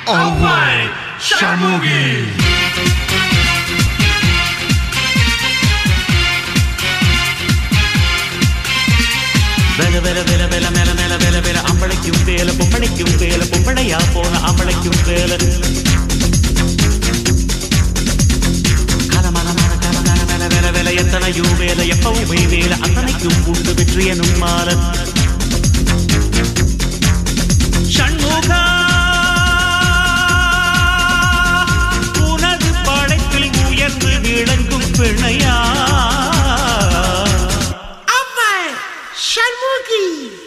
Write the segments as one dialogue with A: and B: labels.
A: Alright, Shamugi.
B: வேல வேல வேல வேல மேல மேல வேல வேல அம்பளைக்கும் வேல பொம்பளைக்கும் வேல பொம்பளையா போன அம்பளைக்கும் வேல கலமலமான கலமல வேல வேல வேல எத்தனையோ வேல எப்பவுமே வேல அத்தனைக்கும் உண்டு வெற்றி எனும் மால சண்முகா உனது படைப்பில் உயர்ந்து விளங்கும் பிணையா
A: Alright, Shamugi.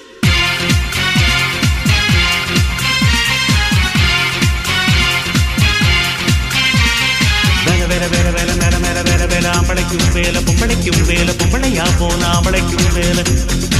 B: வேல வேல வேல வேல மேல மேல வேல வேல ஆம்பளைக்கும் வேல பொம்பளைக்கும் வேல பொம்பளையா போன ஆம்பளைக்கும் வேல